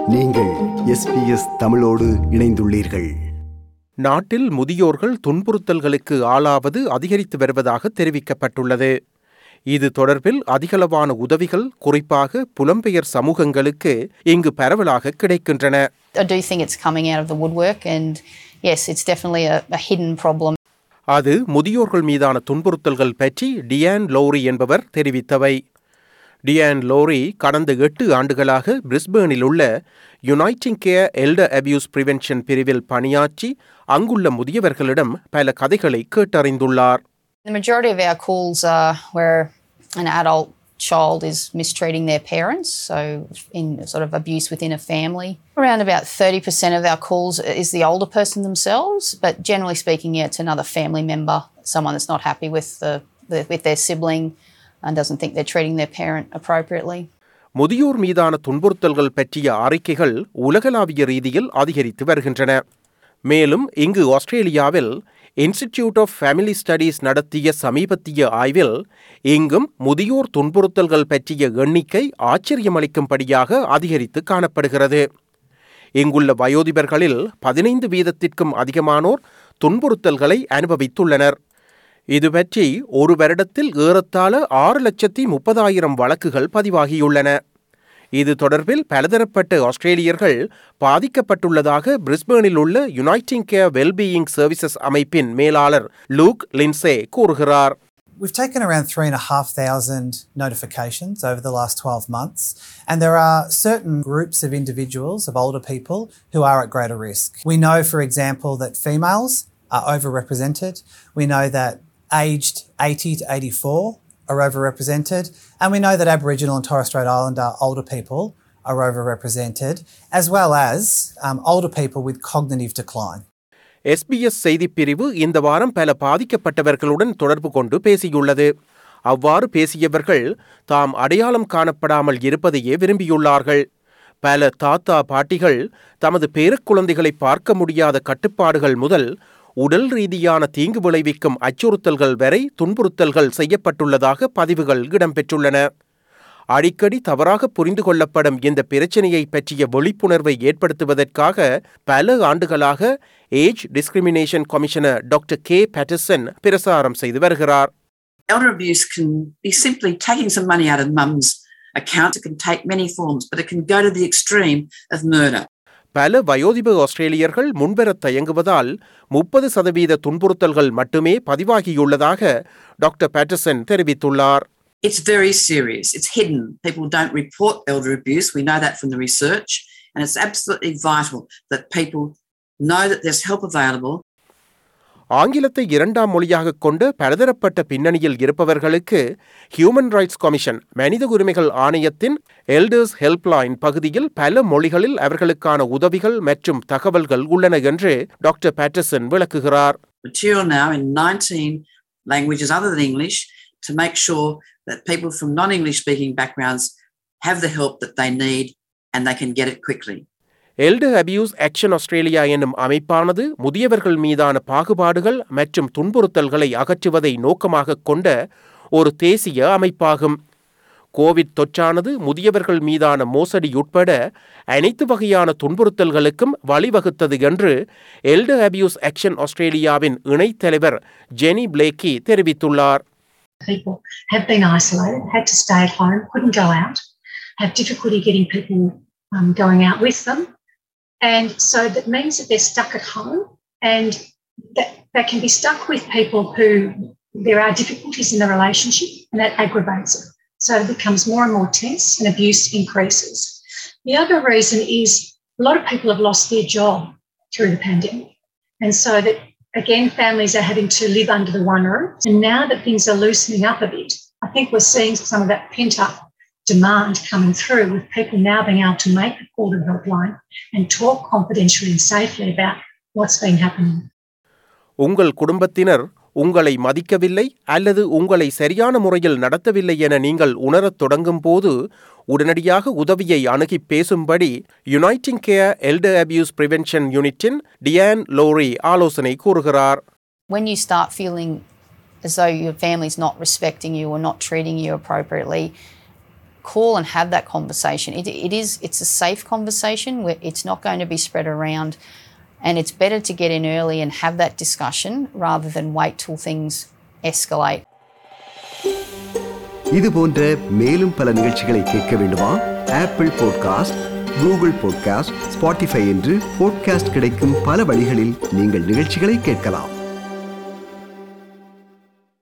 நீங்கள் எஸ்பிஎஸ் தமிழோடு இணைந்துள்ளீர்கள் நாட்டில் முதியோர்கள் துன்புறுத்தல்களுக்கு ஆளாவது அதிகரித்து வருவதாக தெரிவிக்கப்பட்டுள்ளது இது தொடர்பில் அதிகளவான உதவிகள் குறிப்பாக புலம்பெயர் சமூகங்களுக்கு இங்கு பரவலாக கிடைக்கின்றன I do think it's coming out of the woodwork, and yes, it's definitely a, a hidden problem. அது முதியோர்கள் மீதான துன்புறுத்தல்கள் பற்றி டியான் லோரி என்பவர் தெரிவித்தவை டியான் லோரி கடந்த எட்டு ஆண்டுகளாக பிரிஸ்பேனில் உள்ள Uniting Care elder abuse prevention பிரிவில் பணியாற்றி அங்குள்ள முதியவர்களிடம் பல கதைகளை கேட்டறிந்துள்ளார் The majority of our calls are where an adult child is mistreating their parents, so in sort of abuse within a family. Around about 30% of our calls is the older person themselves, but generally speaking, yeah, it's another family member, someone that's not happy with the, the with their sibling and doesn't think they're treating their parent appropriately. முதியோர் மீதான துன்புறுத்தல்கள் பற்றிய அறிக்கைகள் உலகளாவிய ரீதியில் அதிகரித்து வருகின்றன மேலும் இங்கு ஆஸ்திரேலியாவில் இன்ஸ்டிடியூட் ஆஃப் ஃபேமிலி ஸ்டடீஸ் நடத்திய சமீபத்திய ஆய்வில் இங்கும் முதியோர் துன்புறுத்தல்கள் பற்றிய எண்ணிக்கை ஆச்சரியமளிக்கும்படியாக அதிகரித்து காணப்படுகிறது இங்குள்ள வயோதிபர்களில் பதினைந்து வீதத்திற்கும் அதிகமானோர் துன்புறுத்தல்களை அனுபவித்துள்ளனர் இது பற்றி ஒரு வருடத்தில் ஏறத்தாழ ஆறு லட்சத்தி முப்பதாயிரம் வழக்குகள் பதிவாகியுள்ளன இது தொடர்பில் பலதரப்பட்ட ஆஸ்திரேலியர்கள் பாதிக்கப்பட்டுள்ளதாக பிரிஸ்பேனில் உள்ள யுனைட்டிங் கேர் வெல்பீயிங் சர்வீசஸ் அமைப்பின் மேலாளர் லூக் லின்சே கூறுகிறார் We've taken around three and a half thousand notifications over the last 12 months, and there are certain groups of individuals, of older people, who are at greater risk. We know, for example, that females are overrepresented. We know that aged 80 to 84 are overrepresented, and we know that Aboriginal and Torres Strait Islander older people are overrepresented, as well as um, older people with cognitive decline. SBS செய்திப் பிரிவு இந்த வாரம் பல பாதிக்கப்பட்டவர்களுடன் தொடர்பு கொண்டு பேசியுள்ளது அவ்வாறு பேசியவர்கள் தாம் அடையாளம் காணப்படாமல் இருப்பதையே விரும்பியுள்ளார்கள் பல தாத்தா பாட்டிகள் தமது பேரக்குழந்தைகளை பார்க்க முடியாத கட்டுப்பாடுகள் முதல் உடல் ரீதியான தீங்கு விளைவிக்கும் அச்சுறுத்தல்கள் வரை துன்புறுத்தல்கள் செய்யப்பட்டுள்ளதாக பதிவுகள் இடம்பெற்றுள்ளன அடிக்கடி தவறாக புரிந்து கொள்ளப்படும் இந்த பிரச்சனையை பற்றிய விழிப்புணர்வை ஏற்படுத்துவதற்காக பல ஆண்டுகளாக age discrimination commissioner doctor Kay Patterson பிரசாரம் செய்து வருகிறார் Elder abuse can be simply taking some money out of mum's account. It can take many forms, but it can go to the extreme of murder. பல வயோதிப ஆஸ்திரேலியர்கள் முன்வரத் தயங்குவதால் முப்பது சதவீத துன்புறுத்தல்கள் மட்டுமே பதிவாகியுள்ளதாக doctor Patterson தெரிவித்துள்ளார் It's very serious. It's hidden. People don't report elder abuse. We know that from the research. And it's absolutely vital that people know that there's help available ஆங்கிலத்தை இரண்டாம் மொழியாக கொண்டு பலதரப்பட்ட பின்னணியில் இருப்பவர்களுக்கு ஹியூமன் ரைட்ஸ் கமிஷன் மனித உரிமைகள் ஆணையத்தின் எல்டர்ஸ் ஹெல்ப்லைன் பகுதியில் பல மொழிகளில் அவர்களுக்கான உதவிகள் மற்றும் தகவல்கள் உள்ளன என்று டாக்டர் பேட்டர்சன் விளக்குகிறார் material now in 19 languages other than English to make sure that people from non English speaking backgrounds have the help that they need and they can get it quickly. Elder abuse action Australia என்னும் அமைப்பானது முதியவர்கள் மீதான பாகுபாடுகள் மற்றும் துன்புறுத்தல்களை அகற்றுவதை நோக்கமாக கொண்ட ஒரு தேசிய அமைப்பாகும் கோவிட் தொற்றானது முதியவர்கள் மீதான மோசடி உட்பட அனைத்து வகையான துன்புறுத்தல்களுக்கும் வழிவகுத்தது என்று எல்டர் அபியூஸ் ஆக்ஷன் ஆஸ்திரேலியாவின் இணைத் தலைவர் ஜெனி பிளேக்கி தெரிவித்துள்ளார் people have been isolated, had to stay at home, couldn't go out, have difficulty getting people um, going out with them. And so that means that they're stuck at home and that they can be stuck with people who there are difficulties in the relationship and that aggravates it. So it becomes more and more tense and abuse increases. The other reason is a lot of people have lost their job through the pandemic. And so that again, families are having to live under the one roof. And now that things are loosening up a bit, I think we're seeing some of that pent up demand coming through with people now being able to make the call to the helpline and talk confidentially and safely about what's been happening. உங்கள் குடும்பத்தினர் உங்களை மதிக்கவில்லை அல்லது உங்களை சரியான முறையில் நடத்தவில்லை என நீங்கள் உணரத் தொடங்கும் போது உடனடியாக உதவியை அணுகி பேசும்படி Uniting Care elder abuse prevention யூனிட்டின் டியான் லோரி ஆலோசனை கூறுகிறார் When you start feeling as though your family's not respecting you or not treating you appropriately, call and have that conversation. It, it is it's a safe conversation where it's not going to be spread around and it's better to get in early and have that discussion rather than wait till things escalate. இது போன்ற மேலும் பல நிகழ்ச்சிகளை கேட்க வேண்டுமா Apple podcast Google podcast Spotify என்று podcast கிடைக்கும் பல வழிகளில் நீங்கள் நிகழ்ச்சிகளை கேட்கலாம்